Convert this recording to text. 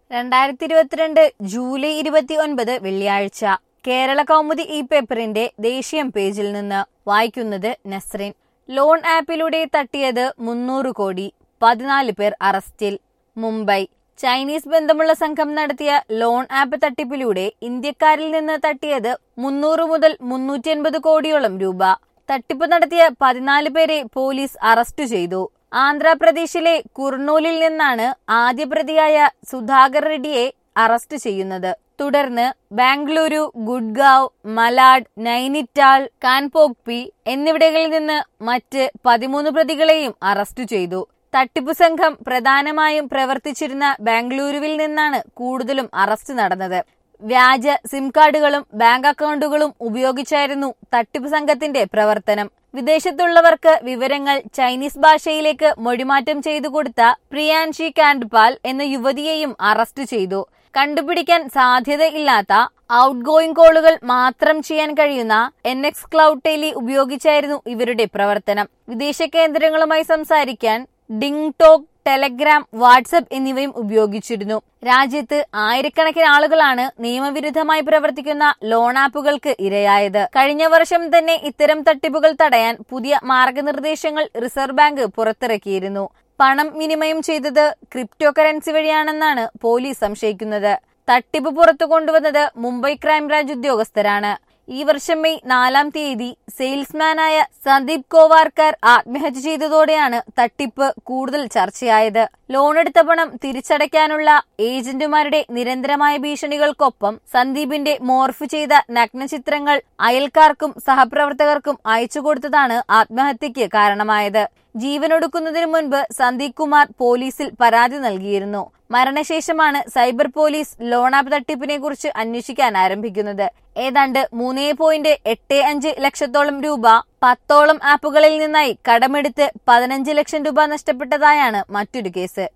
രണ്ടായിരത്തി ഇരുപത്തിരണ്ട് ജൂലൈ ഇരുപത്തി ഒൻപത് വെള്ളിയാഴ്ച കേരള കൗമുദി ഈ പേപ്പറിന്റെ ദേശീയം പേജിൽ നിന്ന് വായിക്കുന്നത് നസ്രിൻ ലോൺ ആപ്പിലൂടെ തട്ടിയത് മുന്നൂറ് കോടി പതിനാല് പേർ അറസ്റ്റിൽ മുംബൈ ചൈനീസ് ബന്ധമുള്ള സംഘം നടത്തിയ ലോൺ ആപ്പ് തട്ടിപ്പിലൂടെ ഇന്ത്യക്കാരിൽ നിന്ന് തട്ടിയത് മുന്നൂറ് മുതൽ മുന്നൂറ്റി അൻപത് കോടിയോളം രൂപ തട്ടിപ്പ് നടത്തിയ പതിനാല് പേരെ പോലീസ് അറസ്റ്റ് ചെയ്തു ആന്ധ്രാപ്രദേശിലെ കുർണൂലിൽ നിന്നാണ് ആദ്യ പ്രതിയായ സുധാകർ റെഡ്ഡിയെ അറസ്റ്റ് ചെയ്യുന്നത് തുടർന്ന് ബാംഗ്ലൂരു ഗുഡ്ഗാവ് മലാഡ് നൈനിറ്റാൾ കാൻപോക്പി എന്നിവിടങ്ങളിൽ നിന്ന് മറ്റ് പതിമൂന്ന് പ്രതികളെയും അറസ്റ്റ് ചെയ്തു തട്ടിപ്പു സംഘം പ്രധാനമായും പ്രവർത്തിച്ചിരുന്ന ബാംഗ്ലൂരുവിൽ നിന്നാണ് കൂടുതലും അറസ്റ്റ് നടന്നത് വ്യാജ സിം കാർഡുകളും ബാങ്ക് അക്കൗണ്ടുകളും ഉപയോഗിച്ചായിരുന്നു തട്ടിപ്പ് സംഘത്തിന്റെ പ്രവർത്തനം വിദേശത്തുള്ളവർക്ക് വിവരങ്ങൾ ചൈനീസ് ഭാഷയിലേക്ക് മൊഴിമാറ്റം ചെയ്തു കൊടുത്ത പ്രിയാൻഷി കാൻഡ്പാൽ എന്ന യുവതിയെയും അറസ്റ്റ് ചെയ്തു കണ്ടുപിടിക്കാൻ സാധ്യതയില്ലാത്ത ഔട്ട് ഗോയിങ് കോളുകൾ മാത്രം ചെയ്യാൻ കഴിയുന്ന എൻ എക്സ് ക്ലൗഡ് ടെലി ഉപയോഗിച്ചായിരുന്നു ഇവരുടെ പ്രവർത്തനം വിദേശ കേന്ദ്രങ്ങളുമായി സംസാരിക്കാൻ ഡിങ് ടോക്ക് ടെലഗ്രാം വാട്സപ്പ് എന്നിവയും ഉപയോഗിച്ചിരുന്നു രാജ്യത്ത് ആയിരക്കണക്കിന് ആളുകളാണ് നിയമവിരുദ്ധമായി പ്രവർത്തിക്കുന്ന ലോൺ ആപ്പുകൾക്ക് ഇരയായത് കഴിഞ്ഞ വർഷം തന്നെ ഇത്തരം തട്ടിപ്പുകൾ തടയാൻ പുതിയ മാർഗനിർദ്ദേശങ്ങൾ റിസർവ് ബാങ്ക് പുറത്തിറക്കിയിരുന്നു പണം വിനിമയം ചെയ്തത് ക്രിപ്റ്റോ കറൻസി വഴിയാണെന്നാണ് പോലീസ് സംശയിക്കുന്നത് തട്ടിപ്പ് പുറത്തു കൊണ്ടുവന്നത് മുംബൈ ക്രൈംബ്രാഞ്ച് ഉദ്യോഗസ്ഥരാണ് ഈ വർഷം മെയ് നാലാം തീയതി സെയിൽസ്മാനായ സന്ദീപ് കോവാർക്കർ ആത്മഹത്യ ചെയ്തതോടെയാണ് തട്ടിപ്പ് കൂടുതൽ ചർച്ചയായത് ലോൺ എടുത്ത പണം തിരിച്ചടയ്ക്കാനുള്ള ഏജന്റുമാരുടെ നിരന്തരമായ ഭീഷണികൾക്കൊപ്പം സന്ദീപിന്റെ മോർഫ് ചെയ്ത നഗ്നചിത്രങ്ങൾ അയൽക്കാർക്കും സഹപ്രവർത്തകർക്കും അയച്ചു കൊടുത്തതാണ് ആത്മഹത്യക്ക് കാരണമായത് ജീവനൊടുക്കുന്നതിനു മുൻപ് സന്ദീപ് കുമാർ പോലീസിൽ പരാതി നൽകിയിരുന്നു മരണശേഷമാണ് സൈബർ പോലീസ് ലോൺ ആപ്പ് തട്ടിപ്പിനെ കുറിച്ച് അന്വേഷിക്കാൻ ആരംഭിക്കുന്നത് ഏതാണ്ട് മൂന്നേ പോയിന്റ് എട്ട് അഞ്ച് ലക്ഷത്തോളം രൂപ പത്തോളം ആപ്പുകളിൽ നിന്നായി കടമെടുത്ത് പതിനഞ്ച് ലക്ഷം രൂപ നഷ്ടപ്പെട്ടതായാണ് മറ്റൊരു കേസ്